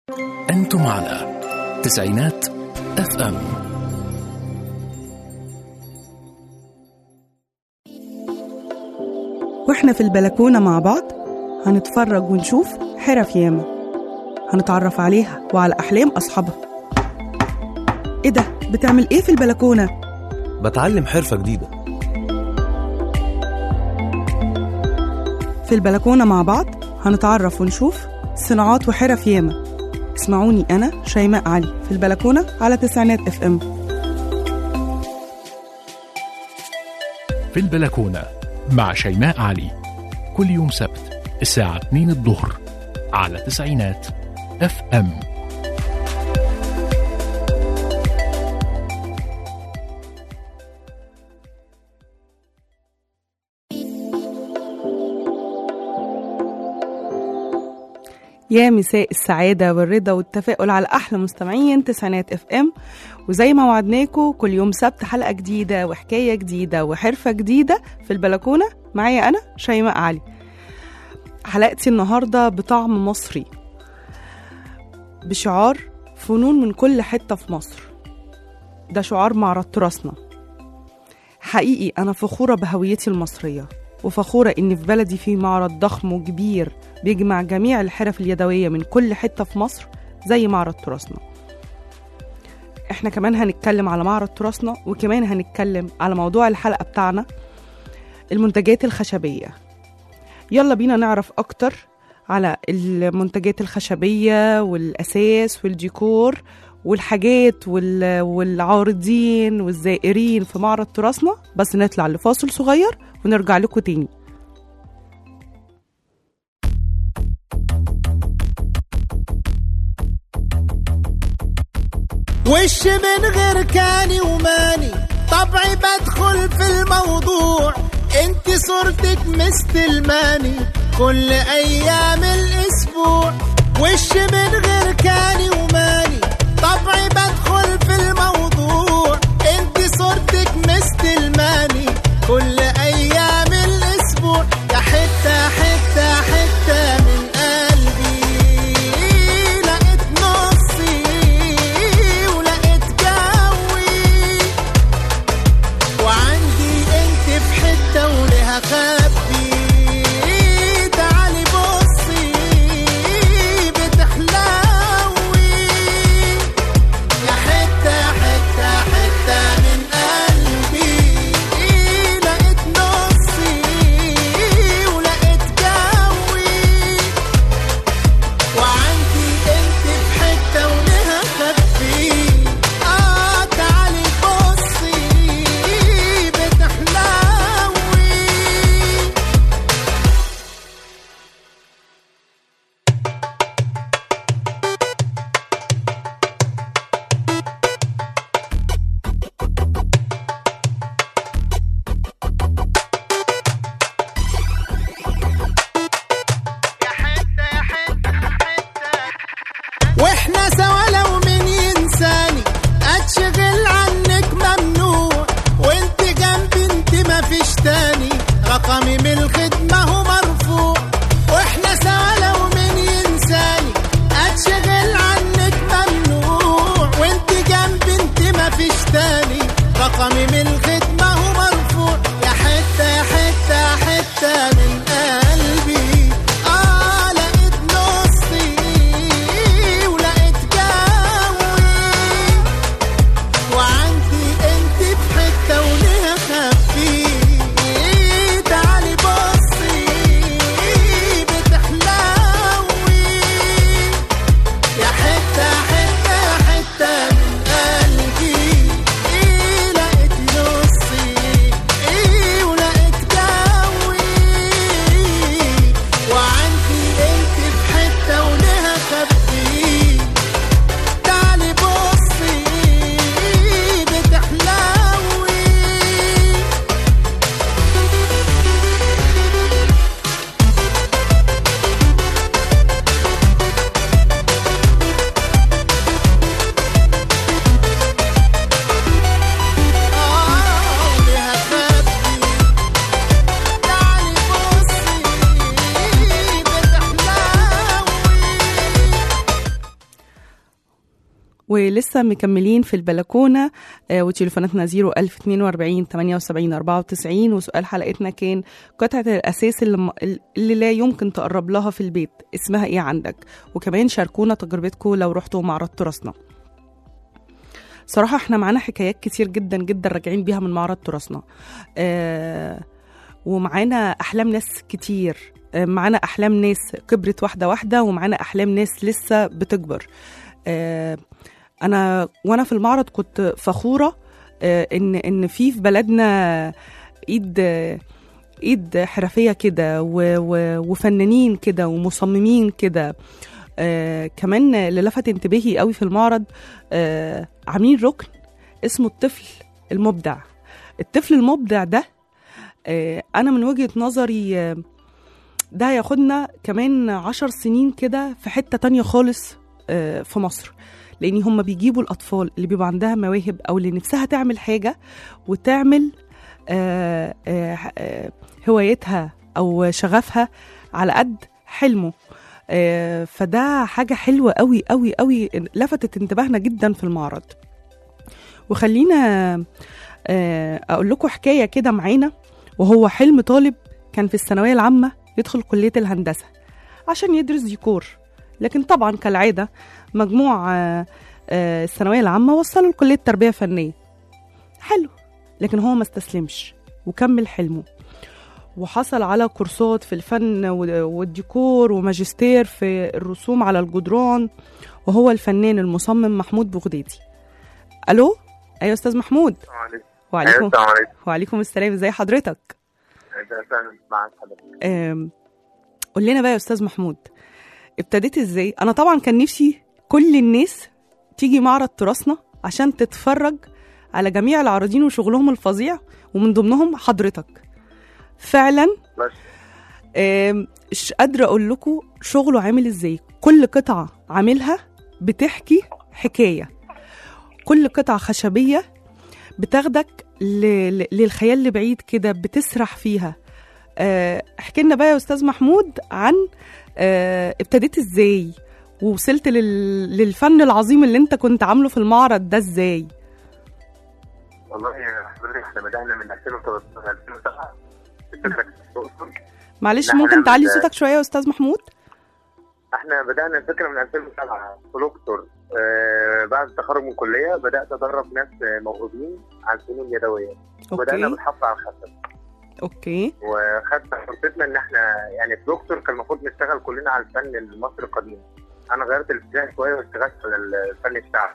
أنتم على تسعينات اف ام واحنا في البلكونة مع بعض هنتفرج ونشوف حرف ياما هنتعرف عليها وعلى أحلام أصحابها إيه ده؟ بتعمل إيه في البلكونة؟ بتعلم حرفة جديدة في البلكونة مع بعض هنتعرف ونشوف صناعات وحرف ياما اسمعوني أنا شيماء علي في البلكونة على تسعينات اف ام في البلكونة مع شيماء علي كل يوم سبت الساعة 2 الظهر على تسعينات اف ام يا مساء السعادة والرضا والتفاؤل على أحلى مستمعين تسعينات اف ام وزي ما وعدناكم كل يوم سبت حلقة جديدة وحكاية جديدة وحرفة جديدة في البلكونة معايا أنا شيماء علي حلقتي النهاردة بطعم مصري بشعار فنون من كل حتة في مصر ده شعار معرض تراثنا حقيقي أنا فخورة بهويتي المصرية وفخورة إن في بلدي في معرض ضخم وكبير بيجمع جميع الحرف اليدوية من كل حتة في مصر زي معرض تراثنا احنا كمان هنتكلم على معرض تراثنا وكمان هنتكلم على موضوع الحلقة بتاعنا المنتجات الخشبية يلا بينا نعرف أكتر على المنتجات الخشبية والأساس والديكور والحاجات وال... والعارضين والزائرين في معرض تراثنا بس نطلع لفاصل صغير ونرجع لكم تاني وش من غير كاني وماني طبعي بدخل في الموضوع انت صورتك مستلماني كل ايام الاسبوع وش من غير كاني وماني طبعي بدخل في الموضوع انت صورتك مستلماني كل ايام الاسبوع يا حته حته حته من قلبي لقيت نصي ولقيت جوي وعندي انت في حته ولها خبي تعالي بصي بتحلوي يا حته حته حته من قلبي لقيت نصي ولقيت جوي وعندي انت في حته ولها خبي اه تعالي بصي بتحلوي واحنا سوا لو من ينساني اتشغل عنك ممنوع وانت جنبي انت ما فيش تاني رقمي من الخدمة هو مرفوع واحنا سوا لو من ينساني اتشغل عنك ممنوع وانت جنبي انت ما فيش تاني رقمي من الخدمة هو مرفوع يا حتة حتة حتة من قلبي اه لقيت نصي ولقيت جوي وعندي انت في حته وليها خفي تعالي بصي بتحلوي يا حته حته حته من قلبي لقيت ولسه مكملين في البلكونة آه، وتليفوناتنا 01042 78 94 وسؤال حلقتنا كان قطعة الأساس اللي, م- اللي لا يمكن تقرب لها في البيت اسمها إيه عندك وكمان شاركونا تجربتكم لو رحتوا معرض تراثنا صراحة احنا معانا حكايات كتير جدا جدا راجعين بيها من معرض تراثنا آه ومعانا أحلام ناس كتير آه، معانا أحلام ناس كبرت واحدة واحدة ومعانا أحلام ناس لسه بتكبر آه، انا وانا في المعرض كنت فخوره آه، ان ان في في بلدنا ايد آه، ايد حرفيه كده و- و- وفنانين كده ومصممين كده آه كمان اللي لفت انتباهي قوي في المعرض آه عاملين ركن اسمه الطفل المبدع الطفل المبدع ده آه انا من وجهه نظري آه ده هياخدنا كمان عشر سنين كده في حته تانية خالص آه في مصر لان هم بيجيبوا الاطفال اللي بيبقى عندها مواهب او اللي نفسها تعمل حاجه وتعمل آه آه آه هوايتها او شغفها على قد حلمه آه فده حاجه حلوه قوي قوي قوي لفتت انتباهنا جدا في المعرض وخلينا آه اقول لكم حكايه كده معانا وهو حلم طالب كان في الثانويه العامه يدخل كليه الهندسه عشان يدرس ديكور لكن طبعا كالعاده مجموع آه، آه، الثانويه العامه وصله لكليه تربيه فنيه حلو لكن هو ما استسلمش وكمل حلمه وحصل على كورسات في الفن و- والديكور وماجستير في الرسوم على الجدران وهو الفنان المصمم محمود بغدادي الو ايوه استاذ محمود عليكم وعليكم السلام عليكم وعليكم السلام ازي حضرتك اهلا معك حضرتك آم، قول لنا بقى يا استاذ محمود ابتديت ازاي انا طبعا كان نفسي كل الناس تيجي معرض تراثنا عشان تتفرج على جميع العارضين وشغلهم الفظيع ومن ضمنهم حضرتك فعلا بس آم، مش قادره اقول لكم شغله عامل ازاي كل قطعه عاملها بتحكي حكايه كل قطعه خشبيه بتاخدك ل- ل- للخيال لبعيد كده بتسرح فيها آه، احكي لنا بقى يا استاذ محمود عن آه، ابتديت ازاي ووصلت لل... للفن العظيم اللي انت كنت عامله في المعرض ده ازاي والله يا حضرتك احنا بدأنا من 2013 2007 الفكرة كانت في الأقصر. معلش لا، ممكن أنا تعلي من- صوتك شويه يا استاذ محمود احنا بدأنا الفكرة من 2007 في الأقصر آه بعد التخرج من الكلية بدأت أدرب ناس آه، موهوبين على الفنون اليدوية بدأنا اوكي بالحفر على الخشب اوكي وخدت فرصتنا ان احنا يعني في الأقصر كان المفروض نشتغل كلنا على الفن المصري القديم انا غيرت الاتجاه شوية واشتغلت على الفن الشعبي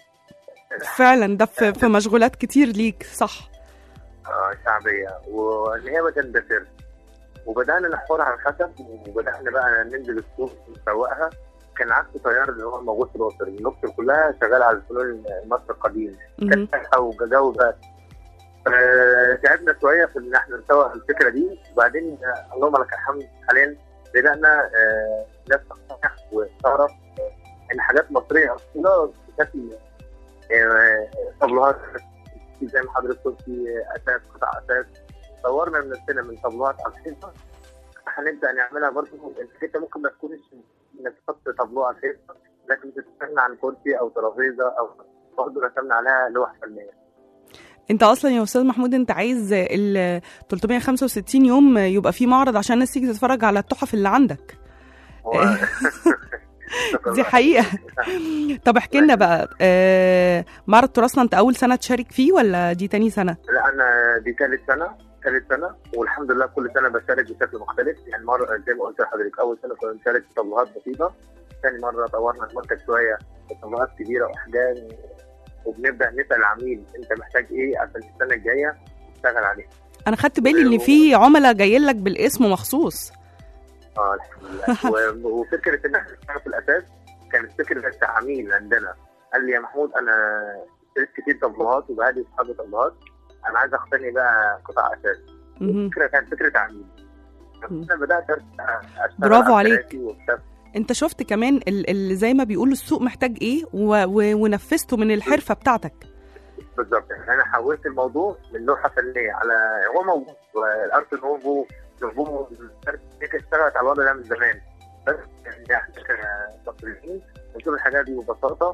فعلا ده في, في مشغولات كتير ليك صح آه، شعبيه وان هي ما تندثرش وبدانا نحفرها على الخشب وبدانا بقى ننزل السوق نسوقها كان عكس تيار اللي هو موجود في الاقصر، الاقصر كلها شغاله على الفنون المصري القديم مهم. كتاحه وجو بقى آه، تعبنا شويه في ان احنا نسوق الفكره دي وبعدين آه، اللهم لك الحمد حاليا بدانا آه، ناس تقتنع وتعرف آه، ان حاجات مصريه اصلا بشكل آه، طابلوهات زي ما حضرتك قلتي اساس قطع اساس طورنا من نفسنا من طابلوهات على الحيطه هنبدا نعملها برضه انك انت ممكن ما تكونش انك تحط طابلوه على الحيطه لكن بتستغنى عن كرسي او ترابيزه او برضه رسمنا عليها لوح فنيه انت اصلا يا استاذ محمود انت عايز ال 365 يوم يبقى في معرض عشان الناس تيجي تتفرج على التحف اللي عندك هو- دي حقيقه طب احكي لنا بقى آه معرض تراثنا انت اول سنه تشارك فيه ولا دي تاني سنه لا انا دي ثالث سنه ثالث سنه والحمد لله كل سنه بشارك بشكل مختلف يعني مره زي ما قلت لحضرتك اول سنه كنا بنشارك في طابلوهات بسيطه ثاني مره طورنا المنتج شويه في طابلوهات كبيره واحجام وبنبدا نسال العميل انت محتاج ايه عشان السنه الجايه نشتغل عليه انا خدت بالي ان في عملاء جايين لك بالاسم مخصوص اه الحمد لله و- وفكره ان احنا نشتغل في الاساس كانت فكره العميل عندنا قال لي يا محمود انا اشتريت كتير طابلوهات وبقالي اصحابي طابلوهات انا عايز اقتني بقى قطع اساس مهم. فكره كانت فكره عميل مم. انا بدات اشتغل برافو على عليك. كراسي وكتاب. انت شفت كمان ال- اللي زي ما بيقولوا السوق محتاج ايه و... و... ونفذته من الحرفه بتاعتك بالظبط يعني انا حولت الموضوع من لوحه فنيه على هو موجود الارت نوفو نوفو اشتغلت على الوضع ده من زمان بس يعني احنا كمصريين نشوف الحاجات دي ببساطه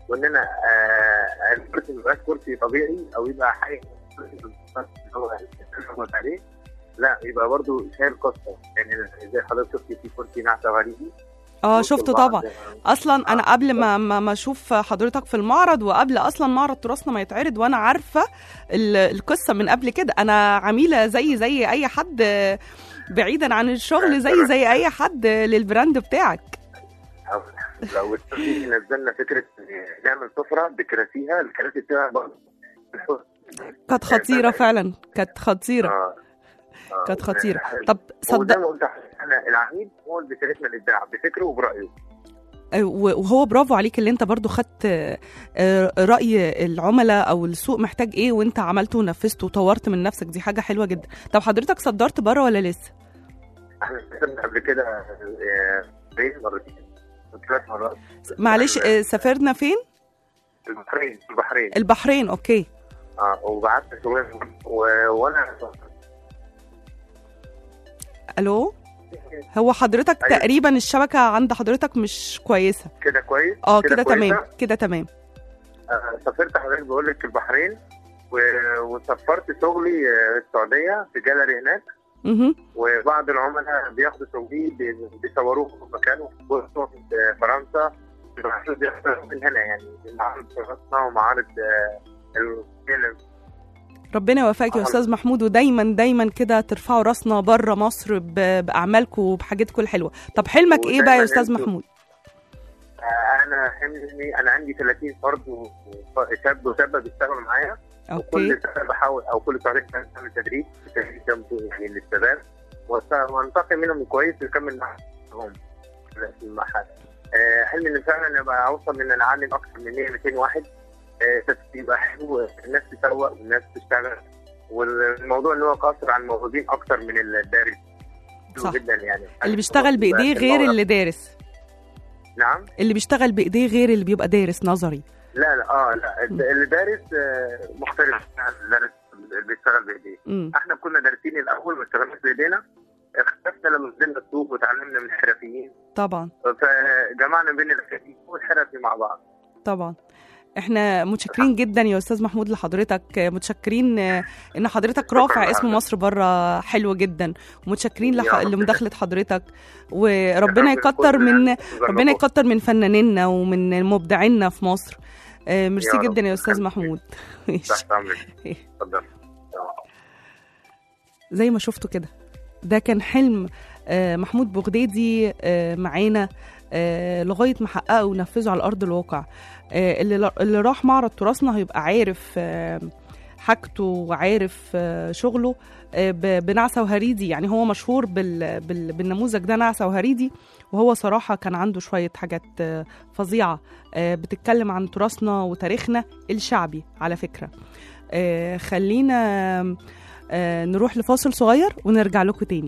واننا آه الكرسي ما يبقاش كرسي طبيعي او يبقى حاجه اللي هو اللي عليه لا يبقى برضه شايل قصه يعني زي حضرتك شفتي في كرسي نعسه غريبي اه ممكن شفته بعض- طبعا اصلا انا قبل ما ما ما اشوف حضرتك في المعرض وقبل اصلا معرض تراثنا ما يتعرض وانا عارفه ال- القصه من قبل كده انا عميله زي زي اي حد آه، بعيدا عن الشغل زي زي اي حد آه، للبراند بتاعك لو التوفيق نزلنا فكره إن نعمل سفره بكراسيها الكراسي بتاعها برضه كانت خطيره فعلا كانت خطيره آه. آه. كانت خطيره طب وزي صدق ما قلت احنا العميد هو اللي بيشاركنا الابداع بفكره وبرايه آه، وهو برافو عليك اللي انت برضو خدت آه، آه، راي العملاء او السوق محتاج ايه وانت عملته ونفذته وطورت من نفسك دي حاجه حلوه جدا طب حضرتك صدرت بره ولا لسه احنا سافرنا قبل كده آه، بين مرتين ثلاث مرات معلش آه، سافرنا فين البحرين البحرين البحرين اوكي اه وبعت شغل و- وانا الو هو حضرتك أيوة. تقريبا الشبكه عند حضرتك مش كويسه كده كويس اه كده كويسة. تمام كده تمام آه، سافرت حضرتك بقول لك البحرين و- وسافرت شغلي آه، السعوديه في جاليري هناك مهم. وبعض العملاء بياخدوا شغلي بي- بيصوروه في مكانه في بورتو في فرنسا بيحصلوا من هنا يعني معارض فرنسا ومعارض آه، الفيلم ربنا يوفقك يا آه. استاذ محمود ودايما دايما كده ترفعوا راسنا بره مصر ب- باعمالكم وبحاجاتكم الحلوه طب حلمك ايه بقى يا ودايماً استاذ انتوا- محمود آه، انا حلمي انا عندي 30 فرد و- وشاب وشابه بيشتغلوا معايا اوكي وكل سنه بحاول او كل شهرين ثلاثه بعمل تدريب تدريب جنب يعني للشباب وأست- وانتقي منهم كويس ويكمل معاهم في المحل آه، حلمي ان فعلا ابقى اوصل ان انا اعلم اكثر من 100 200 واحد آه، بس يبقى حلو الناس تسوق والناس تشتغل والموضوع ان هو قاصر على الموهوبين اكثر من الدارس حلو صح. جدا يعني اللي بيشتغل بايديه غير اللي دارس نعم اللي بيشتغل بايديه غير اللي بيبقى دارس نظري لا لا اه لا اللي دارس آه، مختلف عن اللي دارس اللي بيشتغل بايديه امم احنا كنا دارسين الاول ما اشتغلناش بايدينا اختلفنا لما نزلنا السوق وتعلمنا من الحرفيين طبعا فجمعنا بين الاكاديمي والحرفي مع بعض طبعا احنا متشكرين جدا يا استاذ محمود لحضرتك متشكرين آه، ان حضرتك رافع اسم لحضرتك. مصر بره حلو جدا ومتشكرين يا لح... رب. لمداخله حضرتك وربنا يا رب يكتر كل من الناس ربنا يجربوا. يكتر من فنانينا ومن مبدعينا في مصر آه، ميرسي يا رب. جدا يا استاذ خليك. محمود تحت امرك اتفضل زي ما شفتوا كده ده كان حلم آه، محمود بغدادي آه، معانا آه، لغايه ما حققه ونفذه على ارض الواقع آه، اللي اللي راح معرض تراثنا هيبقى عارف آه، حاجته وعارف آه، شغله آه، ب- بنعسة وهريدي يعني هو مشهور بال... بال... بالنموذج ده نعسة وهريدي وهو صراحة كان عنده شوية حاجات آه، فظيعة آه، بتتكلم عن تراثنا وتاريخنا الشعبي على فكرة آه، خلينا آه، نروح لفاصل صغير ونرجع لكم تاني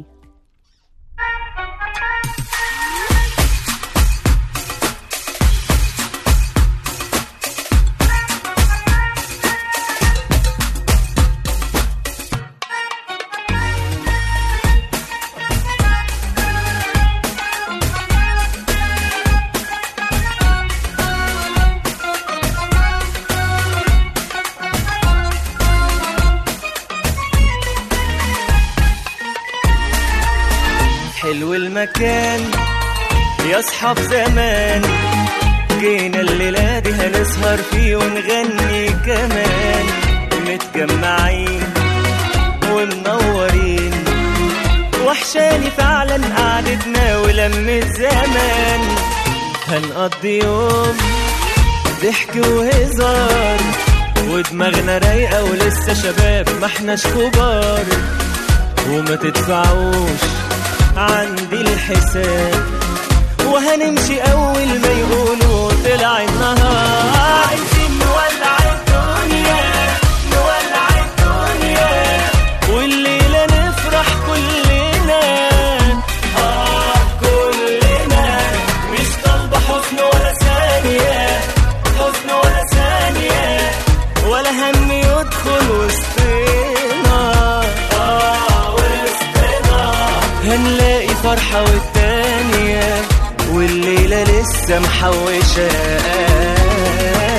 حلو المكان يا اصحاب زمان جينا الليلة دي هنسهر فيه ونغني كمان متجمعين ومنورين وحشاني فعلا قعدتنا ولمة زمان هنقضي يوم ضحك وهزار ودماغنا رايقة ولسه شباب ما احناش كبار وما تدفعوش عندي الحساب وهنمشي اول ما يقولوا طلع النهار عايزين نولع الدنيا نولع الدنيا والليلة نفرح كلنا اه كلنا مش طالبة حزن ولا ثانية حزن ولا ثانية ولا هم يدخل وسطنا اه وسطنا هنلاقي فرحة والتانية والليلة لسه محوشة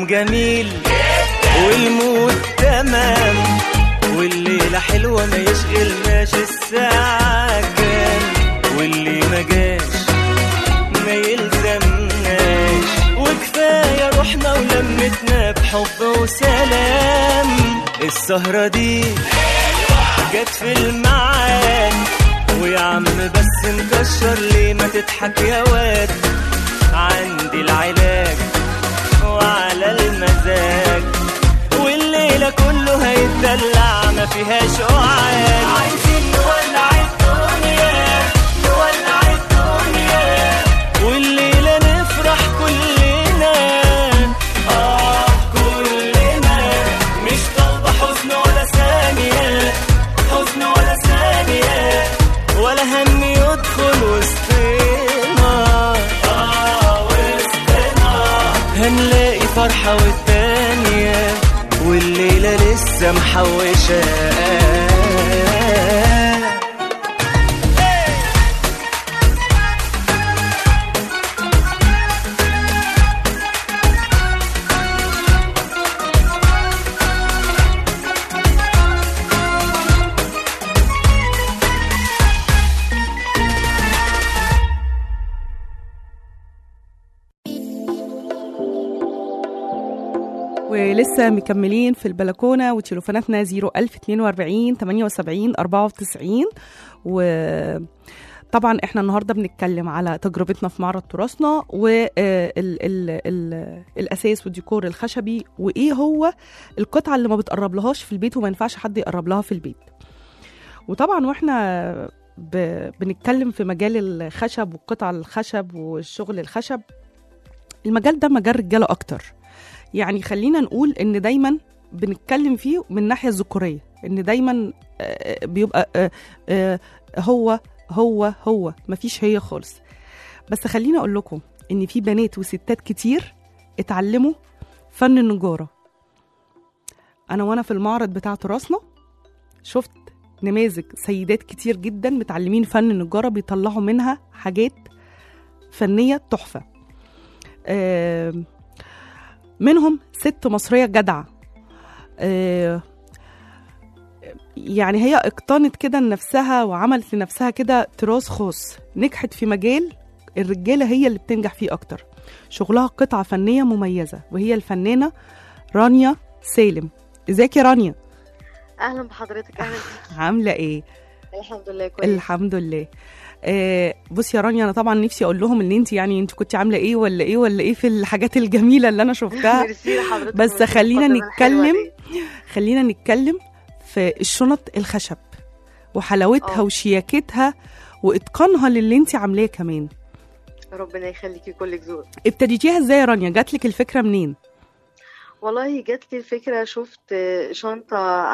جميل والمود تمام والليلة حلوة ما يشغلناش الساعة كام واللي ما جاش ما يلزمناش وكفاية روحنا ولمتنا بحب وسلام السهرة دي جت في الميعاد ويا عم بس مكشر ليه ما تضحك يا واد عندي العلاج وعلى المزاج والليلة كله هيتدلع ما فيهاش قعاد عايزين نولع الدنيا نولع الدنيا والليلة نفرح كلنا آه كلنا مش طالبة حزن ولا ثانية حزن ولا ثانية ولا هم يدخل وسطنا آه وسطنا هنلاقي فرحة والتانية والليلة لسه محوشة ولسه مكملين في البلكونه وتليفوناتنا 01042 78 94 وطبعا احنا النهارده بنتكلم على تجربتنا في معرض تراثنا والاساس والديكور الخشبي وايه هو القطعه اللي ما بتقرب في البيت وما ينفعش حد يقرب لها في البيت وطبعا واحنا ب... بنتكلم في مجال الخشب والقطع الخشب والشغل الخشب المجال ده مجال رجاله اكتر يعني خلينا نقول ان دايما بنتكلم فيه من الناحيه الذكوريه ان دايما آه، بيبقى آه، آه، هو هو هو مفيش هي خالص بس خليني اقول لكم ان في بنات وستات كتير اتعلموا فن النجاره انا وانا في المعرض بتاع تراثنا شفت نماذج سيدات كتير جدا متعلمين فن النجاره بيطلعوا منها حاجات فنيه تحفه آم، منهم ست مصريه جدعه آه، يعني هي اقتنت كده لنفسها وعملت لنفسها كده تراث خاص نجحت في مجال الرجاله هي اللي بتنجح فيه اكتر شغلها قطعه فنيه مميزه وهي الفنانه رانيا سالم ازيك يا رانيا اهلا بحضرتك اهلا بيك عامله ايه الحمد لله كويس الحمد لله آه بصي يا رانيا انا طبعا نفسي اقول لهم ان انت يعني انت كنت عامله ايه ولا ايه ولا ايه في الحاجات الجميله اللي انا شفتها ميرسي لحضرتك بس ميرسي خلينا للمقدمة الحلوة نتكلم دي. خلينا نتكلم في الشنط الخشب وحلاوتها آه. وشياكتها واتقانها للي انت عاملاه كمان ربنا يخليكي كلك ذوق ابتديتيها ازاي يا رانيا جاتلك الفكره منين والله جات لي الفكره شفت شنطه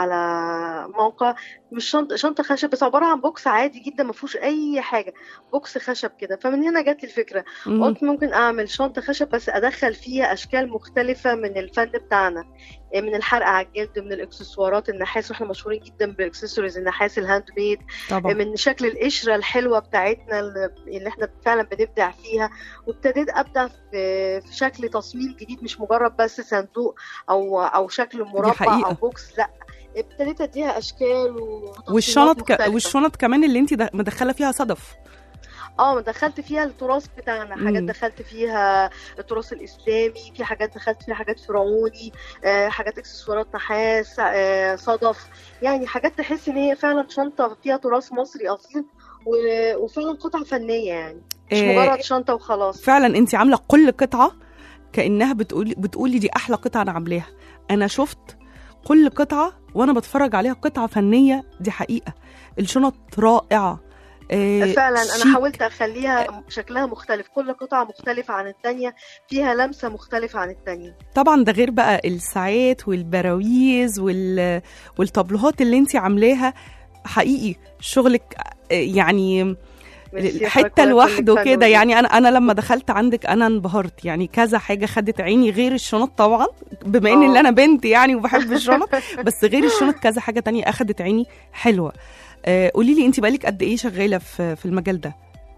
على موقع مش شنطه شنطه خشب بس عباره عن بوكس عادي جدا ما فيهوش اي حاجه بوكس خشب كده فمن هنا جات لي الفكره مم. قلت ممكن اعمل شنطه خشب بس ادخل فيها اشكال مختلفه من الفن بتاعنا إيه من الحرق على الجلد من الاكسسوارات النحاس واحنا مشهورين جدا باكسسوارز النحاس الهاند ميد طبعا من شكل القشره الحلوه بتاعتنا اللي اللي احنا فعلا بنبدع فيها وابتديت ابدع في في شكل تصميم جديد مش مجرد بس صندوق او او شكل مربع حقيقة. او بوكس لا ابتديت اديها اشكال وتصميمات والشنط ك... مختلفة. والشنط كمان اللي انت د- مدخله فيها صدف اه دخلت فيها التراث بتاعنا حاجات مم. دخلت فيها التراث الاسلامي في حاجات دخلت فيها حاجات فرعوني آه حاجات اكسسوارات نحاس آه صدف يعني حاجات تحس ان هي فعلا شنطه فيها تراث مصري اصيل و- وفعلا قطعه فنيه يعني مش آه، مجرد شنطه وخلاص فعلا انت عامله كل قطعه كانها بتقولي بتقولي دي احلى قطعه انا عاملاها انا شفت كل قطعه وانا بتفرج عليها قطعه فنيه دي حقيقه الشنط رائعه آه، فعلا شيك. انا حاولت اخليها شكلها مختلف كل قطعه مختلفه عن التانية فيها لمسه مختلفه عن التانية طبعا ده غير بقى الساعات والبراويز وال... والطابلوهات اللي انت عاملاها حقيقي شغلك آه، يعني ميرسي يا حته حضرتك، كلك لوحده فن كده وذوق. يعني انا انا لما دخلت عندك انا انبهرت يعني كذا حاجه خدت عيني غير الشنط طبعا بما ان آه. اللي انا بنت يعني وبحب الشنط بس غير الشنط كذا حاجه تانية اخدت عيني حلوه آه قولي لي انت بقالك قد ايه شغاله في في المجال ده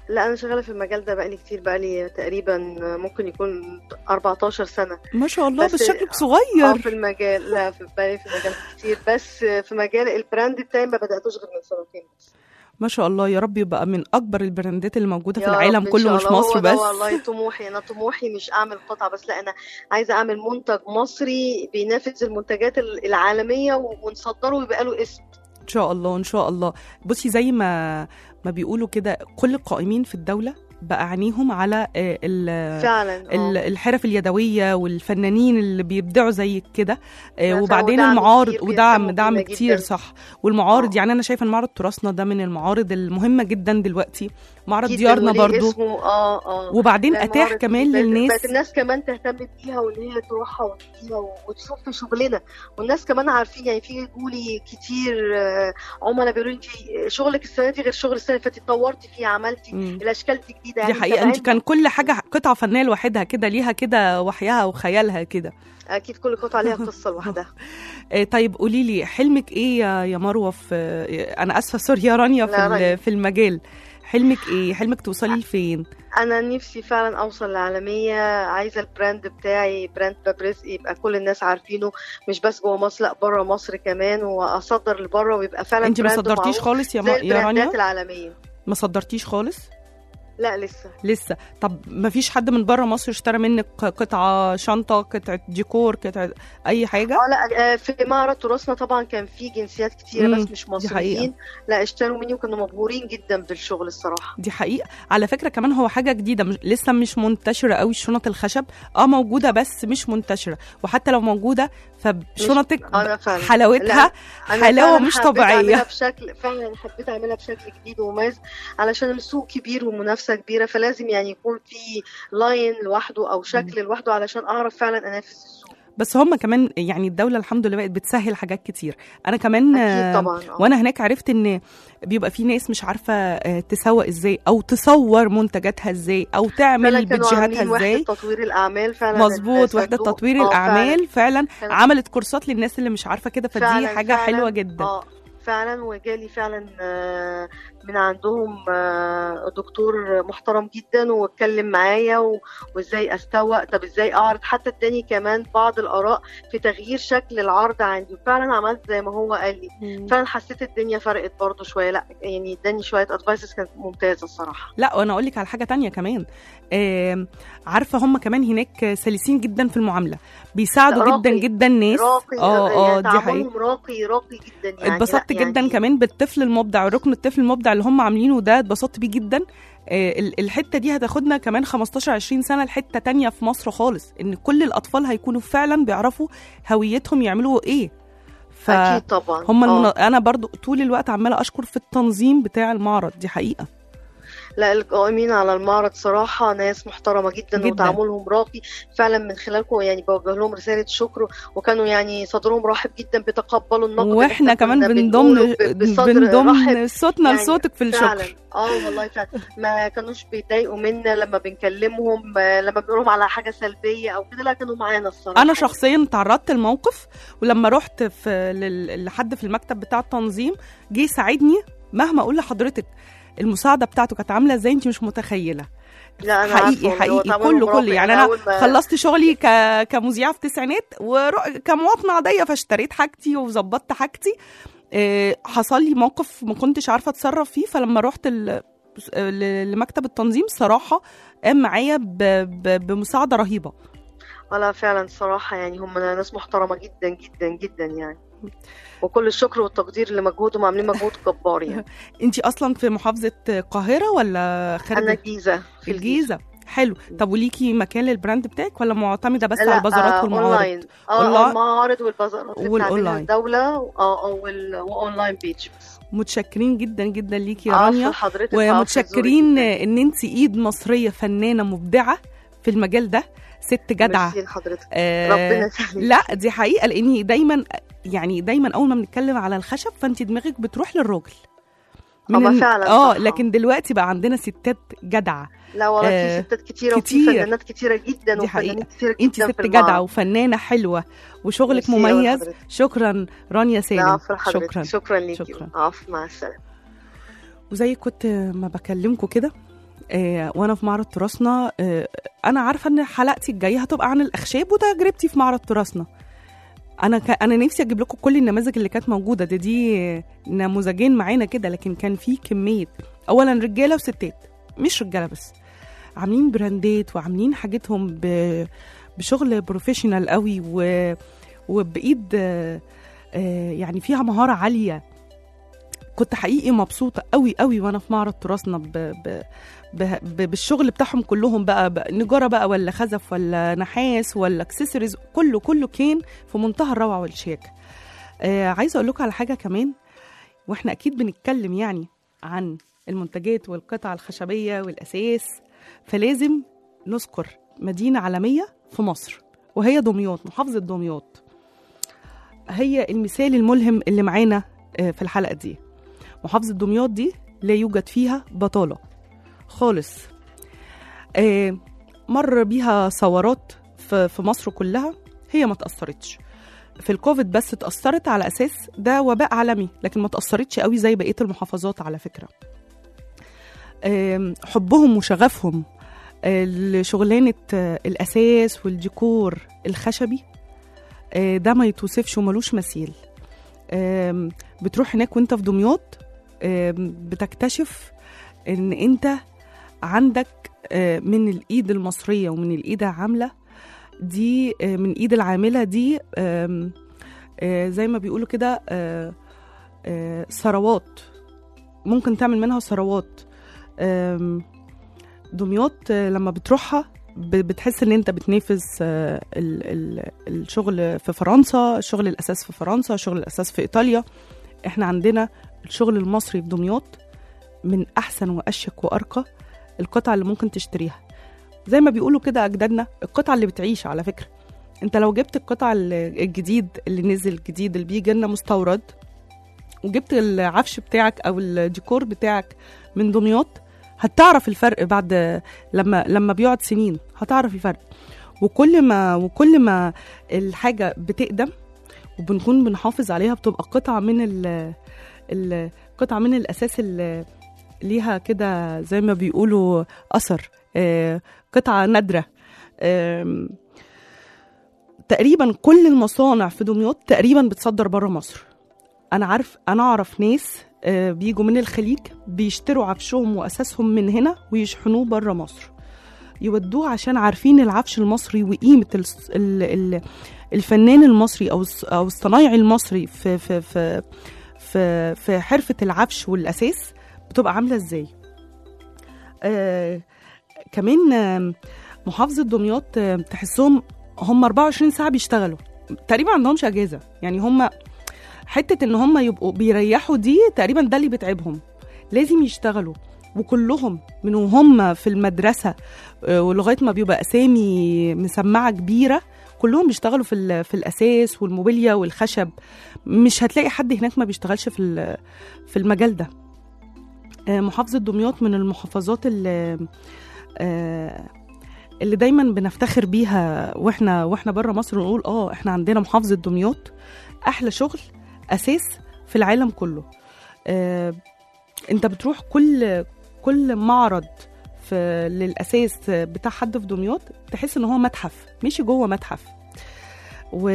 لا انا شغاله في المجال ده بقالي كتير بقالي تقريبا ممكن يكون 14 سنه ما شاء الله بس- بس شكلك اه صغير في المجال لا في بالي في المجال كتير بس في مجال البراند بتاعي ما بداتوش غير من سنتين بس ما شاء الله يا رب يبقى من اكبر البراندات اللي موجوده في يا رب العالم إن كله شاء مش الله. مصر هو ده بس والله طموحي انا طموحي مش اعمل قطعه بس لا انا عايزه اعمل منتج مصري بينافس المنتجات العالميه ونصدره ويبقى له اسم ان شاء الله ان شاء الله بصي زي ما ما بيقولوا كده كل القائمين في الدوله بقى عينيهم على آه، ال- فعلا ال- آه. الحرف اليدويه والفنانين اللي بيبدعوا زي كده آه، فعلا، وبعدين ودعم المعارض كتير ودعم بيهتموا دعم بينا كتير جداً. صح والمعارض آه. يعني انا شايفه ان معرض تراثنا ده من المعارض المهمه جدا دلوقتي معرض جداً ديارنا وليه برضو اسمه اه اه وبعدين لا، اتاح المعارض كمان بقت- للناس بقت الناس كمان تهتم بيها وان هي تروحها وتجيها وتشوف في شغلنا والناس كمان عارفين يعني في جولي كتير آه، عملاء بيقولوا لي انت شغلك السنه دي غير شغل السنه اللي فاتت طورتي فيه عملتي مم. الاشكال دي جديده دي يعني حقيقه انت متابعين. كان كل حاجه قطعه فنيه لوحدها كده ليها كده وحيها وخيالها كده اكيد كل قطعه ليها قصه لوحدها آه، طيب قولي لي حلمك ايه يا يا مروه في آه، انا اسفه سوري يا رانيا في لا، رانيا. ال- في المجال حلمك ايه حلمك توصلي لفين انا نفسي فعلا اوصل لعالميه عايزه البراند بتاعي براند باب رزق يبقى كل الناس عارفينه مش بس جوه مصر لا بره مصر كمان واصدر لبره ويبقى فعلا انت ما براند صدرتيش معروف خالص يا, زي ما... يا البراندات رانيا العالميه ما صدرتيش خالص لا لسه لسه طب ما فيش حد من بره مصر اشترى منك قطعه شنطه قطعه ديكور قطعه اي حاجه اه لا آه، في معرض تراثنا طبعا كان في جنسيات كتيره مم، بس مش حقيقة. مصريين لا اشتروا مني وكانوا مبهورين جدا بالشغل الصراحه دي حقيقة على فكرة كمان هو حاجة جديدة مش لسه مش منتشرة قوي الشنط الخشب اه موجودة بس مش منتشرة وحتى لو موجودة فشنطك انا فعلا حلاوتها أنا حلاوة فعلاً مش حبيت طبيعية اعملها بشكل فعلا حبيت اعملها بشكل جديد ومميز علشان السوق كبير ومنافسه كبيره فلازم يعني يكون في لاين لوحده او شكل لوحده علشان اعرف فعلا انافس السوق بس هم كمان يعني الدولة الحمد لله بقت بتسهل حاجات كتير أنا كمان اكيد آه، طبعا آه. وانا هناك عرفت ان بيبقى في ناس مش عارفه آه، تسوق ازاي او تصور منتجاتها ازاي او فعلا تعمل كانوا بيدجيهاتها عاملين ازاي وحده تطوير الاعمال فعلا مظبوط وحده الصندوق. تطوير آه، الاعمال فعلا كانت- عملت كورسات للناس اللي مش عارفه كده فدي فعلاً- حاجه فعلاً. حلوه جدا اه فعلا وجالي فعلا آه، من عندهم آه، دكتور محترم جدا واتكلم معايا و- وازاي استوى طب ازاي اعرض حتى اداني كمان بعض الاراء في تغيير شكل العرض عندي فعلا عملت زي ما هو قال لي مم. فعلا حسيت الدنيا فرقت برضو شويه لا يعني اداني شويه ادفايسز كانت ممتازه الصراحه لا وانا اقول لك على حاجه تانية كمان آم، عارفه هم كمان هناك سلسين جدا في المعامله بيساعدوا لا، جدا راقي. جدا الناس راقي اه اه يعني دي حقيقه تعاملهم راقي راقي جدا يعني اتبسطت لا، جدا يعني كمان بالطفل المبدع ركن الطفل المبدع اللي هم عاملينه ده اتبسطت بيه جدا آه، ال- الحته دي هتاخدنا كمان 15 20 سنه لحته تانية في مصر خالص ان كل الاطفال هيكونوا فعلا بيعرفوا هويتهم يعملوا ايه ف اكيد طبعا هم آه. المن... انا برضو طول الوقت عماله اشكر في التنظيم بتاع المعرض دي حقيقه لا القائمين على المعرض صراحة ناس محترمة جدا, جداً. وتعاملهم راقي فعلا من خلالكم يعني بوجه لهم رسالة شكر وكانوا يعني صدرهم رحب جدا بيتقبلوا النقد اللي واحنا إحنا كنا كمان بنقوله بنضم ب- بصدر بنضم رحب صوتنا يعني لصوتك في فعلا الشكر اه والله فعلا ما كانوش بيتضايقوا منا لما بنكلمهم آه، لما بنقول لهم على حاجة سلبية او كده لا كانوا معانا الصراحة انا شخصيا تعرضت لموقف ولما رحت في لل- لحد في المكتب بتاع التنظيم جه يساعدني مهما اقول لحضرتك المساعده بتاعته كانت عامله ازاي انت مش متخيله لا أنا حقيقي عارفة والله، هو حقيقي تعاملهم كله راقي. كله يعني انا أول ما- خلصت شغلي ك... كمذيعه في التسعينات وكمواطنه عاديه فاشتريت حاجتي وظبطت حاجتي آه، حصل لي موقف ما كنتش عارفه اتصرف فيه فلما رحت ال... ل- لمكتب التنظيم صراحه قام معايا ب... ب... بمساعده رهيبه ولا فعلا صراحة يعني هم ناس محترمة جدا جدا جدا يعني وكل الشكر والتقدير لمجهودهم عاملين مجهود جبار يعني انت اصلا في محافظه القاهره ولا خارج انا الجيزة في الجيزه حلو طب وليكي مكان للبراند بتاعك ولا معتمده بس لا، على البازارات آه، والمعارض اونلاين اه أونلاين؟ آه، المعارض والبازارات اللي بتعملها والأونلاين. الدولة اه اه وال- واونلاين بيج بس متشكرين جدا جدا ليكي يا عفوا رانيا حضرتك وعفوا ومتشكرين زورك جداً. ان انت ايد مصريه فنانه مبدعه في المجال ده ست جدعه ميرسي لحضرتك آه ربنا يخليك لا دي حقيقه لاني دايما يعني دايما اول ما بنتكلم على الخشب فانت دماغك بتروح للراجل هما ال- فعلاً اه صح. لكن دلوقتي بقى عندنا ستات جدعه لا والله آه، في ستات كتيرة كتير. وفي فنانات كتيرة جدا دي حقيقة. وفنانين كتيرة انت جدا ست في المعرض. جدعه وفنانه حلوه وشغلك ميرسي أوي مميز لحضرتك. شكرا رانيا لا سالم عفوا لحضرتك شكرا شكرا ليكي شكراً. عفوا مع السلامة وزي كنت ما بكلمكم كده آه، وانا في معرض تراثنا آه، انا عارفه ان حلقتي الجايه هتبقى عن الاخشاب وتجربتي في معرض تراثنا انا ك... انا نفسي اجيب لكم كل النماذج اللي كانت موجوده ده دي نموذجين معانا كده لكن كان في كميه اولا رجاله وستات مش رجاله بس عاملين براندات وعاملين حاجتهم ب... بشغل بروفيشنال قوي و... وبايد آه، آه، يعني فيها مهاره عاليه كنت حقيقي مبسوطه قوي قوي وانا في معرض تراثنا ب... ب... ب... ب... بالشغل بتاعهم كلهم بقى, بقى نجاره بقى ولا خزف ولا نحاس ولا اكسسوارز كله كله كان في منتهى الروعه والشياكه آه عايزه اقول لكم على حاجه كمان واحنا اكيد بنتكلم يعني عن المنتجات والقطع الخشبيه والاساس فلازم نذكر مدينه عالميه في مصر وهي دمياط محافظه دمياط هي المثال الملهم اللي معانا آه، في الحلقه دي محافظه دمياط دي لا يوجد فيها بطاله خالص آه، مر بيها ثورات في في مصر كلها هي ما تاثرتش في الكوفيد بس اتاثرت على اساس ده وباء عالمي لكن ما تاثرتش قوي زي بقيه المحافظات على فكره آم، حبهم وشغفهم آه، لشغلانه آه، الاساس والديكور الخشبي آه، ده ما يتوصفش وملوش مثيل آم، بتروح هناك وانت في دمياط آم، بتكتشف ان انت عندك آه، من الايد المصريه ومن الايد العامله دي آه، من ايد العامله دي آم، آه، زي ما بيقولوا كده آه، آه، ثروات ممكن تعمل منها ثروات آم، دمياط آه، لما بتروحها ب- بتحس ان انت بتنافس آه، ال- ال- الشغل في فرنسا شغل الاساس في فرنسا شغل الاساس في ايطاليا احنا عندنا الشغل المصري في دمياط من احسن واشيك وارقى القطع اللي ممكن تشتريها زي ما بيقولوا كده اجدادنا القطعه اللي بتعيش على فكره انت لو جبت القطع ال- الجديد اللي نزل جديد اللي بيجي لنا مستورد وجبت العفش بتاعك او الديكور بتاعك من دمياط هتعرف الفرق بعد لما لما بيقعد سنين هتعرف الفرق وكل ما وكل ما الحاجه بتقدم وبنكون بنحافظ عليها بتبقى قطعه من ال ال- قطعه من الاساس اللي ليها كده زي ما بيقولوا اثر آه، قطعه نادره آم، تقريبا كل المصانع في دمياط تقريبا بتصدر بره مصر انا عارف انا اعرف ناس آه، بيجوا من الخليج بيشتروا عفشهم واساسهم من هنا ويشحنوه بره مصر يودوه عشان عارفين العفش المصري وقيمه الس- ال- ال- الفنان المصري او الص- او الصنايعي المصري في في في في, في حرفه العفش والاساس بتبقى عامله ازاي آه كمان آه محافظه دمياط آه تحسهم هم 24 ساعه بيشتغلوا تقريبا ما عندهمش اجازه يعني هم حته ان هم يبقوا بيريحوا دي تقريبا ده اللي بيتعبهم لازم يشتغلوا وكلهم من وهم في المدرسه آه، ولغايه ما بيبقى اسامي مسمعه كبيره كلهم بيشتغلوا في ال- في الاساس والموبيليا والخشب مش هتلاقي حد هناك ما بيشتغلش في ال- في المجال ده آه، محافظه دمياط من المحافظات اللي آه، اللي دايما بنفتخر بيها واحنا واحنا بره مصر ونقول اه احنا عندنا محافظه دمياط احلى شغل اساس في العالم كله آه، انت بتروح كل كل معرض في للاساس بتاع حد في دمياط تحس ان هو متحف ماشي جوه متحف و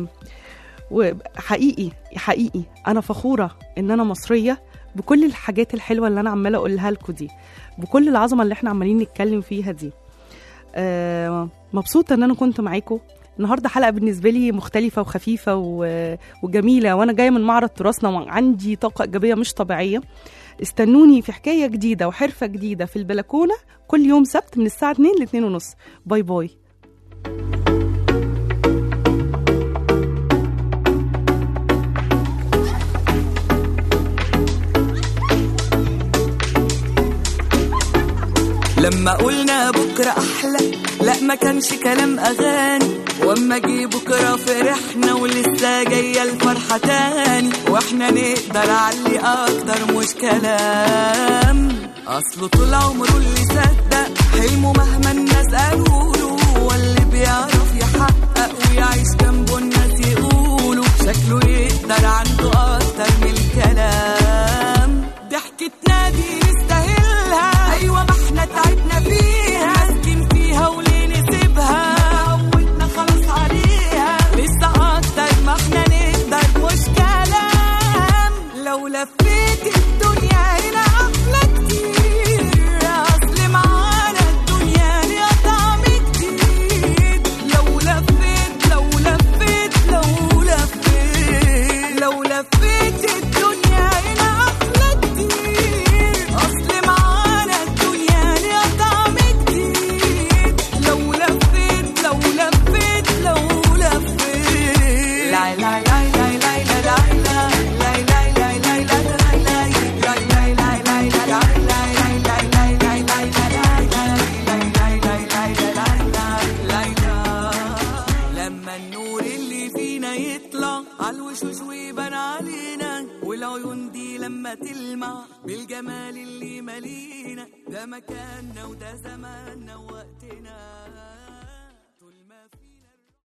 وحقيقي حقيقي انا فخوره ان انا مصريه بكل الحاجات الحلوه اللي انا عماله اقولها لكم دي بكل العظمه اللي احنا عمالين نتكلم فيها دي آه مبسوطه ان انا كنت معاكم النهارده حلقه بالنسبه لي مختلفه وخفيفه و- وجميله وانا جايه من معرض تراثنا وعندي طاقه ايجابيه مش طبيعيه استنوني في حكايه جديده وحرفه جديده في البلكونه كل يوم سبت من الساعه 2 ل 2 ونص باي باي لما قلنا بكرة أحلى لا ما كانش كلام أغاني واما جه بكرة فرحنا ولسه جاية الفرحة تاني واحنا نقدر علي أكتر مش كلام أصله طول عمره اللي صدق حلمه مهما الناس قالوله هو اللي بيعرف يحقق ويعيش جنبه الناس يقولوا شكله يقدر عنده أكتر من الكلام ضحكتنا دي نستاهلها أيوة ما احنا تعبنا اللي فينا يطلع عالوشوش ويبان علينا والعيون دي لما تلمع بالجمال اللي مالينا ده مكاننا وده زماننا ووقتنا